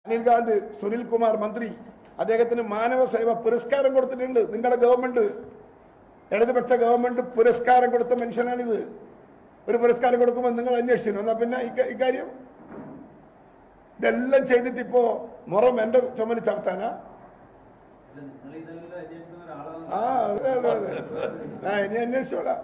അനിൽ ഗാന്ധി സുനിൽ കുമാർ മന്ത്രി അദ്ദേഹത്തിന് മാനവ സേവ പുരസ്കാരം കൊടുത്തിട്ടുണ്ട് നിങ്ങളുടെ ഗവൺമെന്റ് ഇടതുപക്ഷ ഗവൺമെന്റ് പുരസ്കാരം കൊടുത്ത മനുഷ്യനാണിത് ഒരു പുരസ്കാരം കൊടുക്കുമ്പോൾ നിങ്ങൾ അന്വേഷിച്ചു എന്നാ പിന്നെ ഇക്ക- ഇക്കാര്യം ഇതെല്ലാം ചെയ്തിട്ട് ഇപ്പോ മുറം എന്റെ ചുമല് ചവിട്ടാനാ നിങ്ങൾ ഇതെല്ലാം അന്വേഷിക്കുന്ന ഒരാളാണ് ആ അതെ അതെ അതെ ആ ഇനി അന്വേഷിച്ചോളാം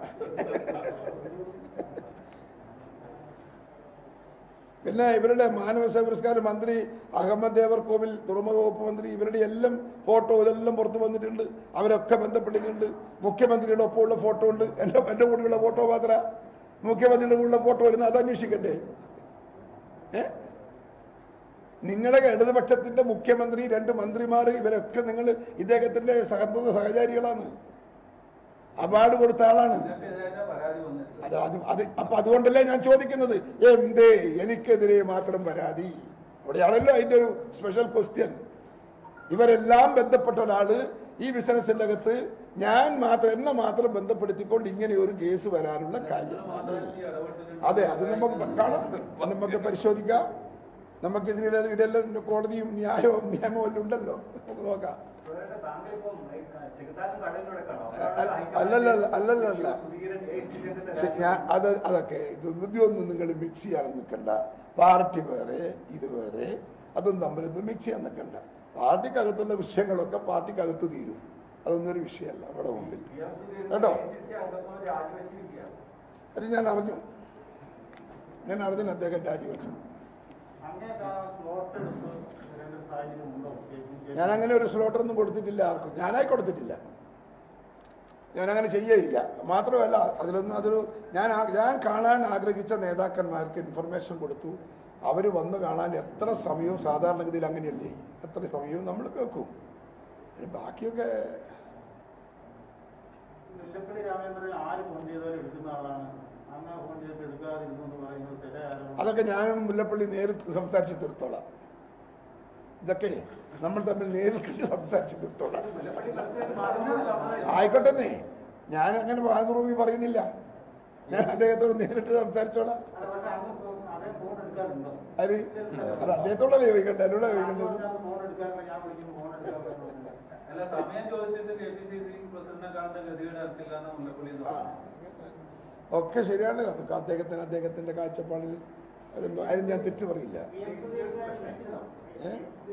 പിന്നെ ഇവരുടെ മാനവസേവ പുരസ്കാരം മന്ത്രി അഹമ്മദ് ദേവർ കോവിൽ തുറമുഖ വകുപ്പ് മന്ത്രി ഇവരുടെ എല്ലാം ഫോട്ടോ ഇതെല്ലാം പുറത്തു വന്നിട്ടുണ്ട് അവരൊക്കെ ബന്ധപ്പെട്ടിട്ടുണ്ട് മുഖ്യമന്ത്രിയുടെ ഒപ്പമുള്ള ഫോട്ടോ ഉണ്ട് എന്റെ എന്റെ കൂടെയുള്ള ഫോട്ടോ മാത്ര മുഖ്യമന്ത്രിയുടെ കൂടെയുള്ള ഫോട്ടോ വരുന്ന അത് അന്വേഷിക്കട്ടെ ഏ നിങ്ങളുടെ ഇടതുപക്ഷത്തിന്റെ മുഖ്യമന്ത്രി രണ്ട് മന്ത്രിമാർ ഇവരൊക്കെ നിങ്ങൾ ഇദ്ദേഹത്തിന്റെ സഹപ്രത സഹചാരികളാണ് അവാർഡ് കൊടുത്ത ആളാണ് നിങ്ങൾക്കെതിരായിട്ട് പരാതി വന്നിട്ടില്ല അത് അത് അത് അപ്പൊ അതുകൊണ്ടല്ലേ ഞാൻ ചോദിക്കുന്നത് എന്തേ എനിക്കെതിരെ മാത്രം പരാതി അവിടെയാണല്ലോ അതിന്റെ ഒരു സ്പെഷ്യൽ ക്വസ്റ്റ്യൻ ഇവരെല്ലാം ബന്ധപ്പെട്ട ഒരാള് ഈ ബിസിനസിന്റെ അകത്ത് ഞാൻ മാത്രം എന്നെ മാത്രം ബന്ധപ്പെടുത്തിക്കൊണ്ട് ഇങ്ങനെ ഒരു കേസ് വരാനുള്ള കാര്യമാണ് അതെ അത് നമുക്ക് കാണാം അത് നമുക്ക് പരിശോധിക്കാം നമുക്ക് ഇതിനിടെ ഇതെല്ലാം കോടതിയും ന്യായവും നിയമവും എല്ലാം ഉണ്ടല്ലോ നമുക്ക് നോക്കാം സുരേന്ദ്രൻ, താങ്കളിപ്പം ഈ ചെകുത്താനും കടലിലും കിടക്കാണോ? അല്ലല്ല അല്ലല്ല അല്ല സുധീരൻ എ സി രംഗത്തെ പക്ഷെ ഞാൻ അത് അതൊക്കെ ഇത് ഇതൊന്നും നിങ്ങൾ മിക്സ് ചെയ്യാൻ നിൽക്കണ്ട പാർട്ടി വേറെ ഇത് വേറെ അതൊന്നും തമ്മിലൊന്നും മിക്സ് ചെയ്യാൻ നിൽക്കണ്ട പാർട്ടിക്കകത്തുള്ള വിഷയങ്ങളൊക്കെ പാർട്ടിക്കകത്ത് തീരും അതൊന്നും ഒരു വിഷയമല്ല അവിടെ മുമ്പിൽ പി എം സുധീരൻ കേട്ടോ ACC അംഗത്വം രാജിവെച്ചിരിക്കുകയാണ്. അത് ഞാൻ അറിഞ്ഞു ഞാൻ അറിഞ്ഞു അദ്ദേഹം രാജിവെച്ചു ഞാൻ അങ്ങനെ ഒരു സ്ലോട്ടറൊന്നും കൊടുത്തിട്ടില്ല ആർക്കും ഞാനായി കൊടുത്തിട്ടില്ല ഞാൻ അങ്ങനെ ചെയ്യയില്ല മാത്രമല്ല അതിലൊന്നും അതൊരു ഞാൻ ആ- ഞാൻ കാണാൻ ആഗ്രഹിച്ച നേതാക്കന്മാർക്ക് ഇൻഫർമേഷൻ കൊടുത്തു അവർ വന്ന് കാണാൻ എത്ര സമയവും സാധാരണഗതിയിൽ അങ്ങനെയല്ലേ എത്ര സമയവും നമ്മൾ കേൾക്കും പിന്നെ ബാക്കിയൊക്കെ മുല്ലപ്പള്ളി രാമേന്ദ്രൻ ആര് ഫോൺ ചെയ്താലും എടുക്കുന്ന ആളാണ് അന്ന് ഫോൺ ചെയ്തിട്ട് എടുക്കാതിരുന്നു എന്ന് പറയുന്നത് ചില ആരോപണം അതൊക്കെ ഞാനും മുല്ലപ്പള്ളി നേരിട്ട് സംസാരിച്ച് തീർത്തോളാം ഇതൊക്കെ നമ്മൾ തമ്മിൽ നേരിൽ കണ്ട് സംസാരിച്ച് തീർത്തോളാം മുല്ലപ്പള്ളി കുറച്ച് മാധ്യമങ്ങൾ ആയിക്കോട്ടെ ഞാൻ അങ്ങനെ വാങ്ങുറൂപി പറയുന്നില്ല ഞാൻ അദ്ദേഹത്തോട് നേരിട്ട് സംസാരിച്ചോളാം അത് പക്ഷെ അന്ന് ഫോ- അതേ ഫോൺ എടുക്കാറുണ്ടോ അത് അത് അദ്ദേഹത്തോടല്ലേ ചോദിക്കണ്ടേ എന്നോട് ചോദിക്കേണ്ടത് അന്ന് ഫോൺ എടുക്കാറില്ല ഞാൻ വിളിക്കുമ്പോൾ ഫോൺ എടുക്കാറില്ല അല്ല സമയം ചോദിച്ചിട്ട് കെ പി സി സി പ്രസിഡന്റിനെ കാണുന്ന ഗതികേട് ആർക്കില്ല എന്ന് മുല്ലപ്പള്ളി എന്ന് ആ, പറഞ്ഞു. ഒക്കെ ശരിയാണ് നമുക്ക് അദ്ദേഹത്തിന് അദ്ദേഹത്തിന്റെ കാഴ്ചപ്പാടിൽ അതൊന്നും അതിന് ഞാൻ തെറ്റ് പറയില്ല ഏ?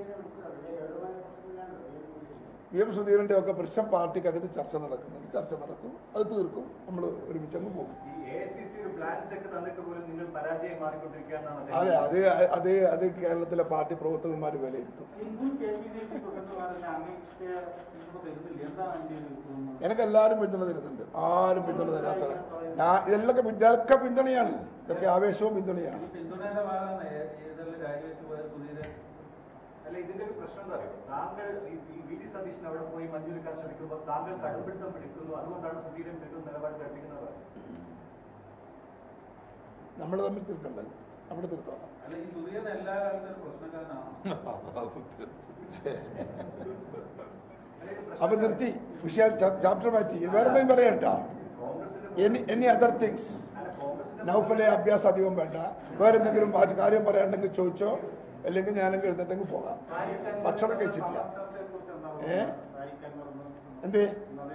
വി എം സുധീരന്റെ ഒക്കെ പ്രശ്നം പാർട്ടിക്കകത്ത് ചർച്ച നടക്കുന്നുണ്ട് ചർച്ച നടക്കും അത് തീർക്കും നമ്മൾ ഒരുമിച്ച് അങ്ങ് പോകും ഈ എ സി സി ഒരു പ്ലാൻ ചെക്ക് തന്നിട്ട് പോലും നിങ്ങൾ പരാജയം മാറിക്കൊണ്ടിരിക്കുകയാണെന്നാണ് അതെ അദ്ദേഹം അത് അത് അത് കേരളത്തിലെ പാർട്ടി പ്രവർത്തകന്മാർ വിലയിരുത്തും ഹിന്ദു കെ പി സി സി പ്രസിഡന്റുമാരെല്ലാം അങ്ങേക്ക് പിന്തുണ തരുന്നില്ല എന്താണ് അതിന്റെ ഒരു തോന്നുന്നത് എനിക്ക് എല്ലാവരും പിന്തുണ തരുന്നുണ്ട് ആരും പിന്തുണ തരാത്തവർ ഞാൻ ഇതെല്ലാം ഇതൊക്കെ പിന്തുണയാണ് ഇതൊക്കെ ആവേശവും പിന്തുണയാണ് ഈ പിന്തുണയുടെ ഭാഗമാണ് ഏ- ഏതെല്ലാം രാജിവെച്ച് പോയ സുധീരൻ അല്ല ഇതിന്റെ ഒരു പ്രശ്നം എന്താ അറിയോ താങ്കൾ ഈ ഈ വി ഡി സതീശൻ അവിടെ പോയി മഞ്ജുരിക്കാൻ ശ്രമിക്കുമ്പോൾ താങ്കൾ കടുംപിടുത്തം പിടിക്കുന്നു അതുകൊണ്ടാണ് സുധീരൻ വീണ്ടും നിലപാട് കൽപ്പിക്കുന്നത് നമ്മൾ തമ്മിൽ തീർക്കണ്ടല്ലോ അവിടെ തീർത്തോളാം അല്ല ഈ സുധീരൻ എല്ലാ കാലത്തും ഒരു പ്രശ്നക്കാരനാണ് അപ്പൊ നിർത്തി വിഷയം ചാപ്റ്റർ മാറ്റി വേറെ എന്തെങ്കിലും പറയണ്ട എനി എനി അതർ തിങ്സ് നൗഫലെ അഭ്യാസം അധികം വേണ്ട വേറെ എന്തെങ്കിലും ബാക്കി കാര്യം പറയാണ്ടെങ്കിൽ ചോദിച്ചോ അല്ലെങ്കിൽ ഞാനെങ്കിൽ എഴുന്നിട്ടെങ്കിൽ പോകാം ഭക്ഷണം കഴിച്ചിട്ടില്ല ഏ എന്തേ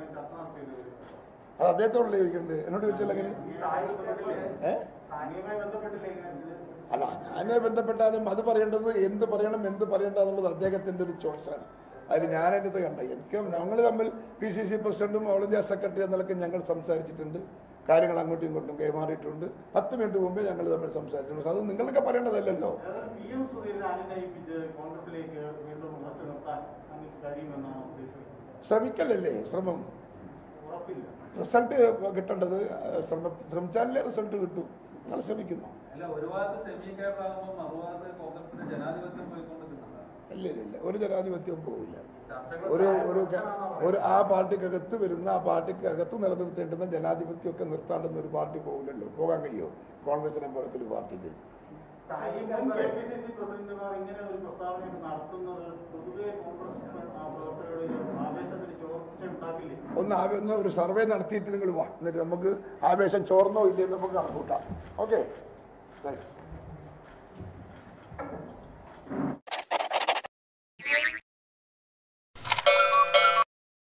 അത് അദ്ദേഹത്തോടല്ലേ ചോദിക്കണ്ടത് എന്നോട് ചോദിച്ചാൽ എങ്ങനെ ഏ താങ്കളുമായി ബന്ധപ്പെട്ടില്ലേ ഇങ്ങനെ? അല്ല ഞാനെ ബന്ധപ്പെട്ടാലും അത് പറയേണ്ടത് എന്ത് പറയണം എന്ത് പറയണ്ട എന്നുള്ളത് അദ്ദേഹത്തിന്റെ ഒരു ചോയ്സാണ് അതിന് ഞാനതിനകത്ത് കണ്ട എനിക്ക് ഞങ്ങൾ തമ്മിൽ പി സി സി പ്രസിഡന്റും ഓൾ ഇന്ത്യ സെക്രട്ടറി എന്ന നിലയ്ക്ക് ഞങ്ങൾ സംസാരിച്ചിട്ടുണ്ട് കാര്യങ്ങൾ അങ്ങോട്ടും ഇങ്ങോട്ടും കൈമാറിയിട്ടുണ്ട് പത്ത് മിനിറ്റ് മുമ്പേ ഞങ്ങൾ തമ്മിൽ സംസാരിച്ചിട്ടുണ്ട് അത് നിങ്ങളൊക്കെ പറയേണ്ടതല്ലല്ലോ അതായത് പി എം സുധീരനെ അനുനയിപ്പിച്ച് കോൺഗ്രസിലേക്ക് വീണ്ടും ഉറച്ചു നിർത്താൻ അങ്ങേക്ക് കഴിയുമെന്നാണ് ഉദ്ദേശിക്കുന്നത് ശ്രമിക്കലല്ലേ ശ്രമം ഉറപ്പില്ല റിസൾട്ട് കിട്ടേണ്ടത് ശ്രമ ശ്രമിച്ചാലേ റിസൾട്ട് കിട്ടും നിങ്ങൾ ശ്രമിക്കുന്നു അല്ല ഒരു ഭാഗത്ത് സെമി കേരളാകുമ്പോൾ മറുഭാഗത്ത് കോൺഗ്രസിന്റെ ജനാധിപത്യം പോയിക്കൊണ്ടിരിക്കുന്നുണ്ട് ഇല്ല ഇല്ല, ഇല്ല ഒരു ജനാധിപത്യവും പോവില്ല ചർച്ചകൾ ഒരു ഒരു ക- ഒരു ആ പാർട്ടിക്കകത്ത് വരുന്ന ആ പാർട്ടിക്കകത്ത് നിലനിർത്തേണ്ടുന്ന ജനാധിപത്യമൊക്കെ നിർത്താണ്ടുന്ന ഒരു പാർട്ടി പോകില്ലല്ലോ പോകാൻ കഴിയുമോ കോൺഗ്രസിനെ പോലത്തെ ഒരു പാർട്ടിക്ക് ഈ മുൻ കെ പി സി സി പ്രസിഡന്റുമാർ ഇങ്ങനെ ഒരു പ്രസ്താവനയൊക്കെ നടത്തുന്നത് പൊതുവെ കോൺഗ്രസ് ആ പ്രവർത്തകരുടെ ആവേശത്തിന് ചോർച്ച ഉണ്ടാക്കില്ലേ ഒന്ന് ആവേ- ഒന്ന് ഒരു സർവേ നടത്തിയിട്ട് നിങ്ങൾ വാ എന്നിട്ട് നമുക്ക് ആവേശം ചോർന്നോ ഇല്ലയോ എന്ന് നമുക്ക് കണക്കൂട്ടാം ഓക്കെ താങ്ക്സ്